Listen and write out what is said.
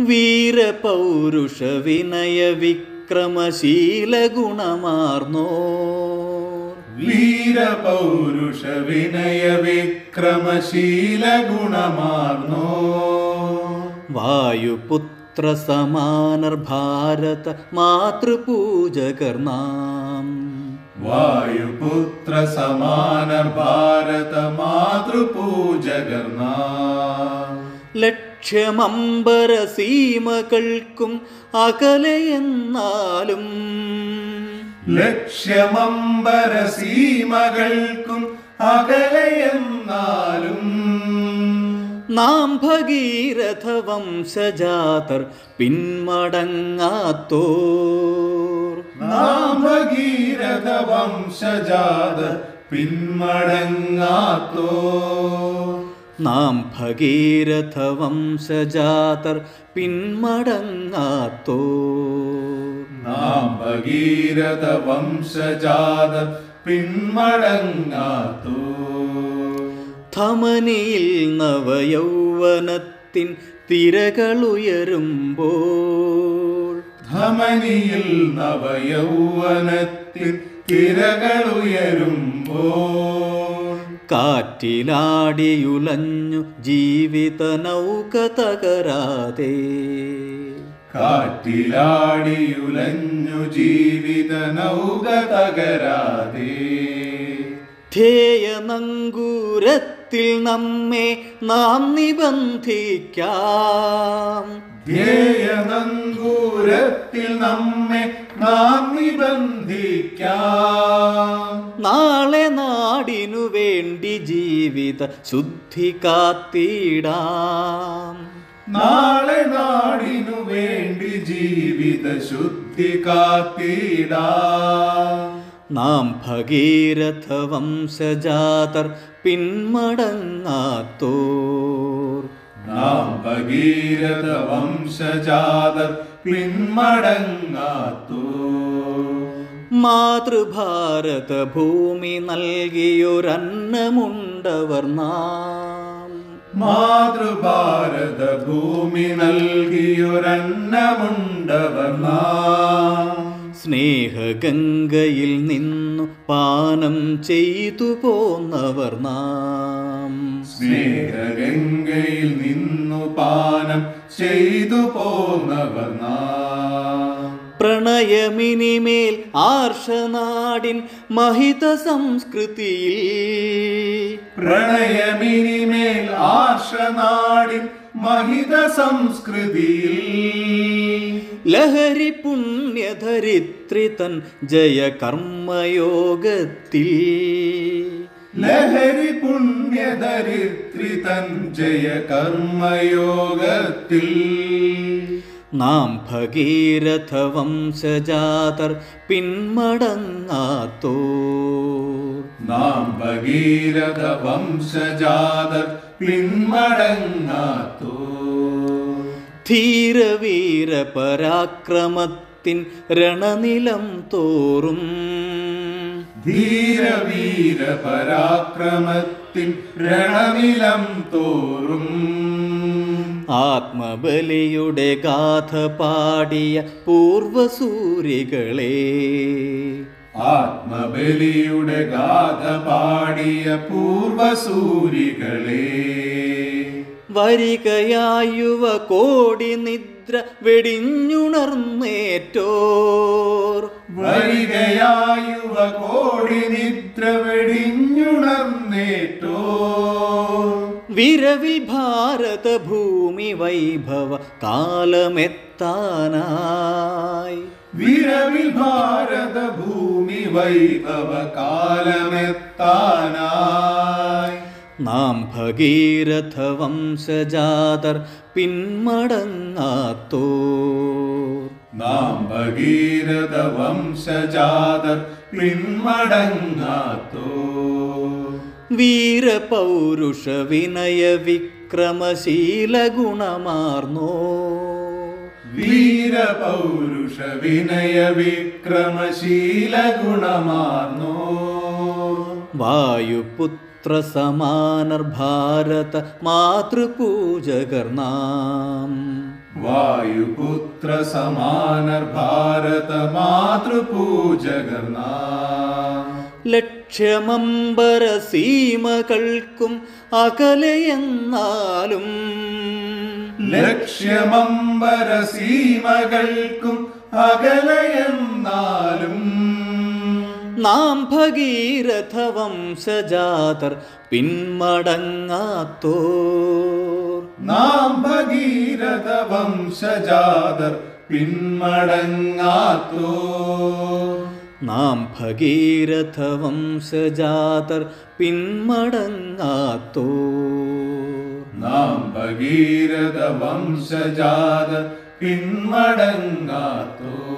വീരപൗരുഷ വിനയ വിക്രമശീല ഗുണമാർന്നോ വീരപൗരുഷ വിനയ വിക്രമശീല ഗുണമാർന്നോ വായുപുത്ര സമാനർ ഭാരത മാതൃപൂജകർ നാം വായുപുത്ര സമാനർ ഭാരത മാതൃപൂജകർണ ലക്ഷ്യമമ്പര സീമകൾക്കും അകലെയെന്നാലും ലക്ഷ്യമമ്പര സീമകൾക്കും അകലെയെന്നാലും നാം ഭഗീരഥ വംശജാതർ പിന്മടങ്ങാത്തോർ നാം ഭഗീരഥ വംശജാത പിന്മടങ്ങാത്തോ നാം ഭഗീരഥ വംശജാതർ പിന്മടങ്ങാത്തോർ നാം ഭഗീരഥ വംശജാത പിന്മടങ്ങാത്തോ ധമനിയിൽ നവയൗവനത്തിൻ തിരകളുയരുമ്പോൾ ധമനിയിൽ നവയൗവനത്തിൽ തിരകളുയരുമ്പോൾ കാറ്റിലാടിയുലഞ്ഞു ജീവിത നൗക തകരാതെ കാറ്റിലാടിയുലഞ്ഞു ജീവിത നൗക തകരാതെ ധ്യേയ നങ്കൂരത്തിൽ നമ്മെ നാം നിബന്ധിക്കാം ധ്യേയനങ്കൂരത്തിൽ നമ്മെ നാം നിബന്ധിക്കാം നാളെ നാടിനു വേണ്ടി ജീവിത ശുദ്ധി കാത്തിടാം നാളെ നാടിനു വേണ്ടി ജീവിത ശുദ്ധി കാത്തിടാം നാം ഭഗീരഥ വംശജാതർ പിന്മടങ്ങാത്തോർ നാം ഭഗീരഥ വംശജാതർ പിന്മടങ്ങാത്തോ മാതൃഭാരത ഭൂമി നൽകിയൊരന്നമുണ്ടവർ നാം മാതൃഭാരത ഭൂമി നൽകിയൊരന്നമുണ്ടവർ നാം സ്നേഹഗംഗയിൽ നിന്നു പാനം ചെയ്തു പോന്നവർ നാം സ്നേഹഗംഗയിൽ നിന്നു പാനം ചെയ്തു പോന്നവർ നാം പ്രണയമിനിമേൽ ആർഷനാടിൻ മഹിത സംസ്കൃതിയിൽ പ്രണയമിനിമേൽ ആർഷനാടിൻ മഹിത സംസ്കൃതിയിൽ ലഹരി പുണ്യധരിത്രി തൻ ജയ കർമ്മയോഗത്തിൽ ലഹരി പുണ്യധരിത്രി തൻ ജയ കർമ്മയോഗത്തിൽ നാം ഭഗീരഥ വംശജാതർ പിന്മടങ്ങാത്തോർ നാം ഭഗീരഥ വംശജാതർ പിന്മടങ്ങാത്തോ ധീരവീര പരാക്രമത്തിൻ രണനിലം തോറും ധീരവീര പരാക്രമത്തിൻ രണനിലം തോറും ആത്മബലിയുടെ ഗാഥ പാടിയ പൂർവസൂരികളെ ആത്മബലിയുടെ ഗാഥ പാടിയ പൂർവസൂരികളെ വരികയായുവ കോടി നിദ്ര വെടിഞ്ഞുണർന്നേറ്റോർ വരികയായുവ കോടി നിദ്ര വെടിഞ്ഞുണർന്നേറ്റോ വിരവിൽ ഭാരത ഭൂമി വൈഭവ കാലമെത്താനായി വിരവിൽ ഭാരത ഭൂമി വൈഭവ കാലമെത്താനായി നാം ഭഗീരഥ വംശജാതർ പിന്മടങ്ങാത്തോർ നാം ഭഗീരഥ വംശജാതർ പിന്മടങ്ങാത്തോ വീരപൗരുഷ വിനയ വിക്രമശീല ഗുണമാർന്നോ വീരപൗരുഷ വിനയ വിക്രമശീല ഗുണമാർന്നോ വായുപുത്ര സമാനർ ഭാരത മാതൃപൂജകർ നാം വാ വായുപുത്ര സമാനർ ഭാരത മാതൃപൂജകർ നാം ലക്ഷ്യമമ്പര സീമകൾക്കും അകലെയെന്നാലും ലക്ഷ്യമമ്പര സീമകൾക്കും അകലയെന്നാലും നാം ഭഗീരഥ വംശജാതർ പിന്മടങ്ങാത്തോർ നാം ഭഗീരഥ വംശജാതർ പിന്മടങ്ങാത്തോ നാം ഭഗീരഥ വംശജാതർ പിന്മടങ്ങാത്തോർ നാം ഭഗീരഥ വംശജാതർ പിന്മടങ്ങാത്തോ